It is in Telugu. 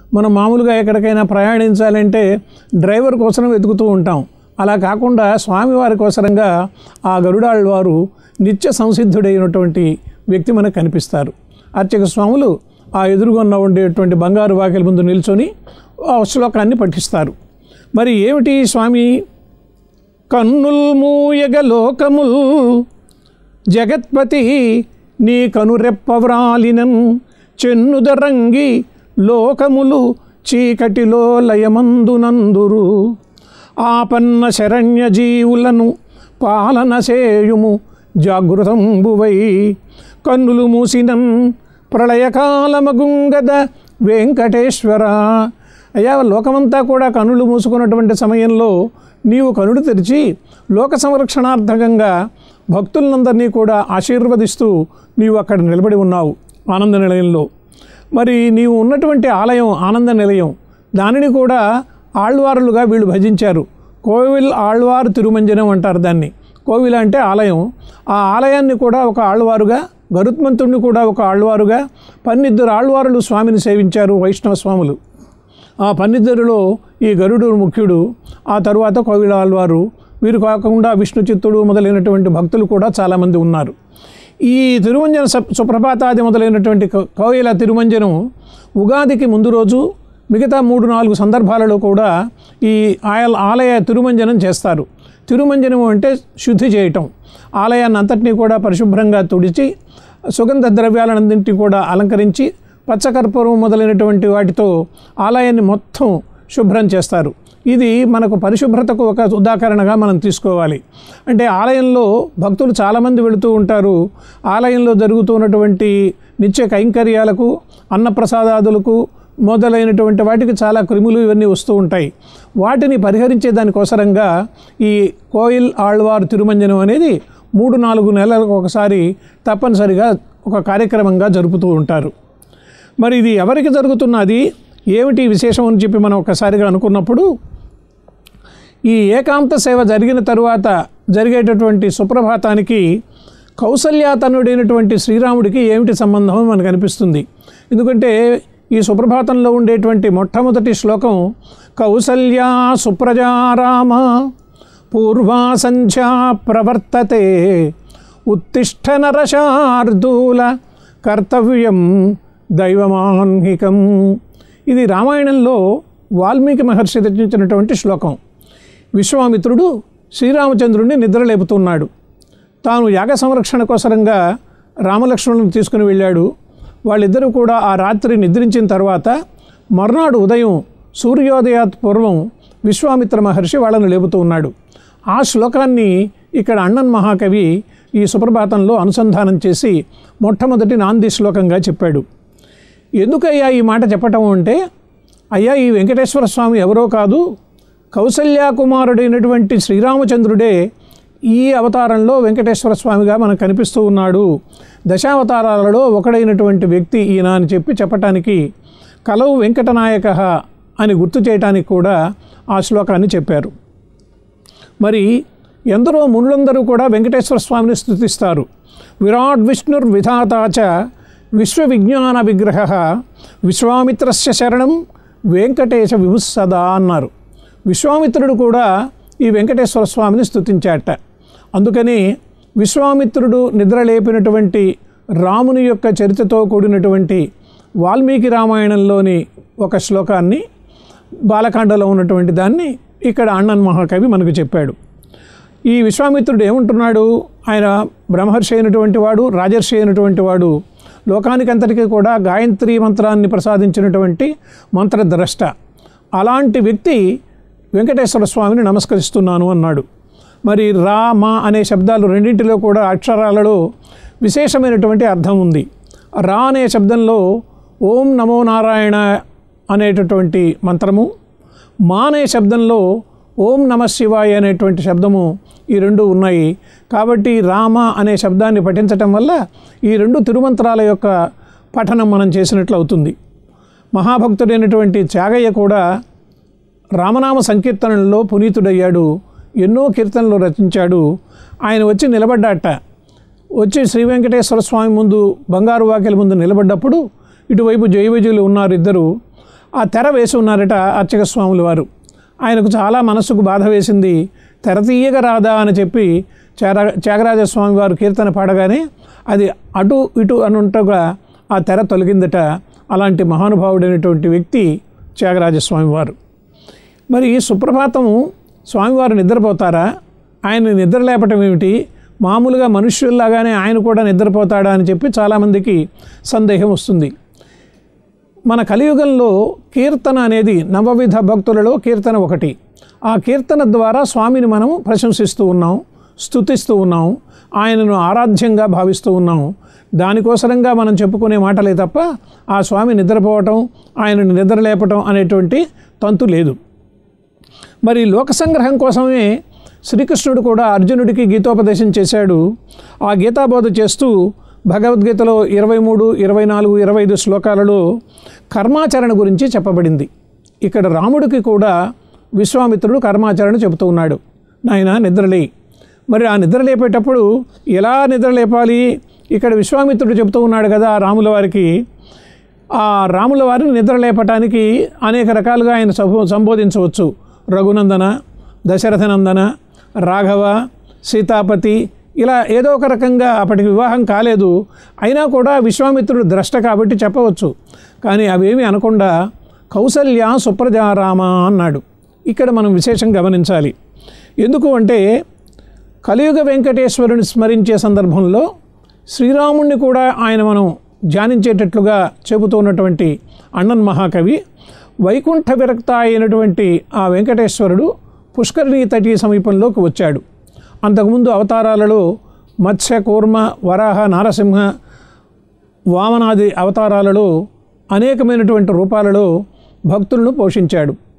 మనం మామూలుగా ఎక్కడికైనా ప్రయాణించాలంటే డ్రైవర్ కోసం వెతుకుతూ ఉంటాం అలా కాకుండా స్వామివారి కోసరంగా ఆ గరుడాళ్ళ వారు నిత్య సంసిద్ధుడైనటువంటి వ్యక్తి మనకు కనిపిస్తారు అర్చక స్వాములు ఆ ఎదురుగున్న ఉండేటువంటి బంగారు వాకిల ముందు నిల్చొని ఆ శ్లోకాన్ని పఠిస్తారు మరి ఏమిటి స్వామి కన్నుల్ మూయగ లోకముల్ జగత్పతి నీ కనురెప్పవ్రాలినన్ చెన్నుదరంగి లోకములు చీకటిలో లయమందునందురు ఆపన్న శరణ్య జీవులను పాలన సేయుము జాగృతంబువై కన్నులు మూసినం ప్రళయకాలమగుంగద వెంకటేశ్వర అయ్యా లోకమంతా కూడా కన్నులు మూసుకున్నటువంటి సమయంలో నీవు కనుడు తెరిచి లోక సంరక్షణార్థకంగా భక్తులందరినీ కూడా ఆశీర్వదిస్తూ నీవు అక్కడ నిలబడి ఉన్నావు ఆనంద నిలయంలో మరి నీవు ఉన్నటువంటి ఆలయం ఆనంద నిలయం దానిని కూడా ఆళ్వారులుగా వీళ్ళు భజించారు కోవిల్ ఆళ్వారు తిరుమంజనం అంటారు దాన్ని కోవిల అంటే ఆలయం ఆ ఆలయాన్ని కూడా ఒక ఆళ్వారుగా గరుత్మంతుడిని కూడా ఒక ఆళ్వారుగా పన్నిద్దరు ఆళ్వారులు స్వామిని సేవించారు వైష్ణవ స్వాములు ఆ పన్నిద్దరిలో ఈ గరుడు ముఖ్యుడు ఆ తరువాత కోవిల ఆళ్వారు వీరు కాకుండా విష్ణు చిత్తుడు మొదలైనటువంటి భక్తులు కూడా చాలామంది ఉన్నారు ఈ తిరుమంజన సప్- సుప్రభాతాది మొదలైనటువంటి కో- కోయిల తిరుమంజనం ఉగాదికి ముందు రోజు మిగతా మూడు నాలుగు సందర్భాలలో కూడా ఈ ఆయల్ ఆలయ తిరుమంజనం చేస్తారు తిరుమంజనం అంటే శుద్ధి చేయటం ఆలయాన్ని అంతటినీ కూడా పరిశుభ్రంగా తుడిచి సుగంధ ద్రవ్యాలన్నింటినీ కూడా అలంకరించి పచ్చకర్పూరం మొదలైనటువంటి వాటితో ఆలయాన్ని మొత్తం శుభ్రం చేస్తారు ఇది మనకు పరిశుభ్రతకు ఒక ఉదాహరణగా మనం తీసుకోవాలి అంటే ఆలయంలో భక్తులు చాలామంది వెళుతూ ఉంటారు ఆలయంలో జరుగుతున్నటువంటి నిత్య కైంకర్యాలకు అన్నప్రసాదాదులకు మొదలైనటువంటి వాటికి చాలా క్రిములు ఇవన్నీ వస్తూ ఉంటాయి వాటిని పరిహరించే దానికోసరంగా ఈ కోయిల్ ఆళ్వార్ తిరుమంజనం అనేది మూడు నాలుగు నెలలకు ఒకసారి తప్పనిసరిగా ఒక కార్యక్రమంగా జరుపుతూ ఉంటారు మరి ఇది ఎవరికి జరుగుతున్నది ఏమిటి విశేషం అని చెప్పి మనం ఒకసారిగా అనుకున్నప్పుడు ఈ ఏకాంత సేవ జరిగిన తరువాత జరిగేటటువంటి సుప్రభాతానికి కౌసల్యాతనుడైనటువంటి శ్రీరాముడికి ఏమిటి సంబంధం అని మనకు అనిపిస్తుంది ఎందుకంటే ఈ సుప్రభాతంలో ఉండేటువంటి మొట్టమొదటి శ్లోకం కౌసల్యా సుప్రజారామ పూర్వా సంధ్యా ప్రవర్తతే ఉత్తిష్ట నరశార్దూల కర్తవ్యం దైవమాన్హికం ఇది రామాయణంలో వాల్మీకి మహర్షి రచించినటువంటి శ్లోకం విశ్వామిత్రుడు శ్రీరామచంద్రుడిని నిద్రలేపుతున్నాడు తాను యాగ సంరక్షణ కోసరంగా రామలక్ష్మణుని తీసుకుని వెళ్ళాడు వాళ్ళిద్దరూ కూడా ఆ రాత్రి నిద్రించిన తర్వాత మర్నాడు ఉదయం సూర్యోదయాత్ పూర్వం విశ్వామిత్ర మహర్షి వాళ్ళను లేపుతూ ఉన్నాడు ఆ శ్లోకాన్ని ఇక్కడ అಣ್ಣన్ మహాకవి ఈ సుప్రభాతంలో అనుసంధానం చేసి మొట్టమొదటి నాంది శ్లోకంగా చెప్పాడు ఎందుకయ్యా ఈ మాట చెప్పటం అంటే అయ్యా ఈ వెంకటేశ్వర స్వామి ఎవరో కాదు కౌసల్యా కుమారుడైనటువంటి శ్రీరామచంద్రుడే ఈ అవతారంలో వెంకటేశ్వర స్వామిగా మనకు కనిపిస్తూ ఉన్నాడు దశావతారాలలో ఒకడైనటువంటి వ్యక్తి ఈయన అని చెప్పి చెప్పటానికి కలవు వెంకటనాయక అని గుర్తు చేయటానికి కూడా ఆ శ్లోకాన్ని చెప్పారు మరి ఎందరో మునులందరూ కూడా వెంకటేశ్వర స్వామిని స్థుతిస్తారు విరాట్ విష్ణుర్ విధాతాచ విశ్వ విజ్ఞాన విగ్రహ విశ్వామిత్రస్య శరణం వెంకటేశ విభుస్సదా అన్నారు విశ్వామిత్రుడు కూడా ఈ వెంకటేశ్వర స్వామిని స్థుతించాట అందుకని విశ్వామిత్రుడు నిద్రలేపినటువంటి రాముని యొక్క చరిత్రతో కూడినటువంటి వాల్మీకి రామాయణంలోని ఒక శ్లోకాన్ని బాలకాండలో ఉన్నటువంటి దాన్ని ఇక్కడ అಣ್ಣన్ మహాకవి మనకు చెప్పాడు ఈ విశ్వామిత్రుడు ఏమంటున్నాడు ఆయన బ్రహ్మర్షి అయినటువంటి వాడు రాజర్షి అయినటువంటి వాడు లోకానికంతటికీ కూడా గాయత్రి మంత్రాన్ని ప్రసాదించినటువంటి మంత్రద్రష్ట అలాంటి వ్యక్తి వెంకటేశ్వర స్వామిని నమస్కరిస్తున్నాను అన్నాడు మరి రా మా అనే శబ్దాలు రెండింటిలో కూడా అక్షరాలలో విశేషమైనటువంటి అర్థం ఉంది రా అనే శబ్దంలో ఓం నమో నారాయణ అనేటటువంటి మంత్రము మా అనే శబ్దంలో ఓం నమ శివాయ అనేటువంటి శబ్దము ఈ రెండు ఉన్నాయి కాబట్టి రామ అనే శబ్దాన్ని పఠించటం వల్ల ఈ రెండు తిరుమంత్రాల యొక్క పఠనం మనం చేసినట్లు అవుతుంది మహాభక్తుడైనటువంటి త్యాగయ్య కూడా రామనామ సంకీర్తనల్లో పునీతుడయ్యాడు ఎన్నో కీర్తనలు రచించాడు ఆయన వచ్చి నిలబడ్డాట వచ్చి శ్రీ వెంకటేశ్వర స్వామి ముందు బంగారు వాకిల ముందు నిలబడ్డప్పుడు ఇటువైపు జయవిజయులు ఉన్నారు ఇద్దరు ఆ తెర వేసి ఉన్నారట అర్చక స్వాముల వారు ఆయనకు చాలా మనస్సుకు బాధ వేసింది తెర తీయగ రాదా అని చెప్పి చేర త్యాగరాజస్వామి వారు కీర్తన పాడగానే అది అటు ఇటు అని ఉంటగా ఆ తెర తొలగిందట అలాంటి మహానుభావుడైనటువంటి వ్యక్తి త్యాగరాజస్వామి వారు మరి ఈ సుప్రభాతము స్వామివారు నిద్రపోతారా ఆయన నిద్ర లేపటం ఏమిటి మామూలుగా మనుష్యుల్లాగానే ఆయన కూడా నిద్రపోతాడా అని చెప్పి చాలామందికి సందేహం వస్తుంది మన కలియుగంలో కీర్తన అనేది నవవిధ భక్తులలో కీర్తన ఒకటి ఆ కీర్తన ద్వారా స్వామిని మనం ప్రశంసిస్తూ ఉన్నాం స్తుతిస్తూ ఉన్నాం ఆయనను ఆరాధ్యంగా భావిస్తూ ఉన్నాం దానికోసరంగా మనం చెప్పుకునే మాటలే తప్ప ఆ స్వామి నిద్రపోవటం ఆయనను నిద్ర లేపటం అనేటువంటి తంతు లేదు మరి లోక సంగ్రహం కోసమే శ్రీకృష్ణుడు కూడా అర్జునుడికి గీతోపదేశం చేశాడు ఆ గీతాబోధ చేస్తూ భగవద్గీతలో ఇరవై మూడు ఇరవై నాలుగు ఇరవై ఐదు శ్లోకాలలో కర్మాచరణ గురించి చెప్పబడింది ఇక్కడ రాముడికి కూడా విశ్వామిత్రుడు కర్మాచరణ చెబుతూ ఉన్నాడు నాయన నిద్రలే మరి ఆ నిద్ర లేపేటప్పుడు ఎలా నిద్ర లేపాలి ఇక్కడ విశ్వామిత్రుడు చెబుతూ ఉన్నాడు కదా ఆ రాముల వారికి ఆ రాముల వారిని నిద్ర లేపటానికి అనేక రకాలుగా ఆయన సంబో సంబోధించవచ్చు రఘునందన దశరథనందన రాఘవ సీతాపతి ఇలా ఏదో ఒక రకంగా అప్పటికి వివాహం కాలేదు అయినా కూడా విశ్వామిత్రుడు ద్రష్ట కాబట్టి చెప్పవచ్చు కానీ అవేమీ అనకుండా కౌసల్య సుప్రజారామ అన్నాడు ఇక్కడ మనం విశేషం గమనించాలి ఎందుకు అంటే కలియుగ వెంకటేశ్వరుని స్మరించే సందర్భంలో శ్రీరాముణ్ణి కూడా ఆయన మనం ధ్యానించేటట్లుగా చెబుతున్నటువంటి అಣ್ಣన్ మహాకవి వైకుంఠ విరక్త అయినటువంటి ఆ వెంకటేశ్వరుడు పుష్కరిణీ తటి సమీపంలోకి వచ్చాడు అంతకుముందు అవతారాలలో మత్స్య కూర్మ వరాహ నారసింహ వామనాది అవతారాలలో అనేకమైనటువంటి రూపాలలో భక్తులను పోషించాడు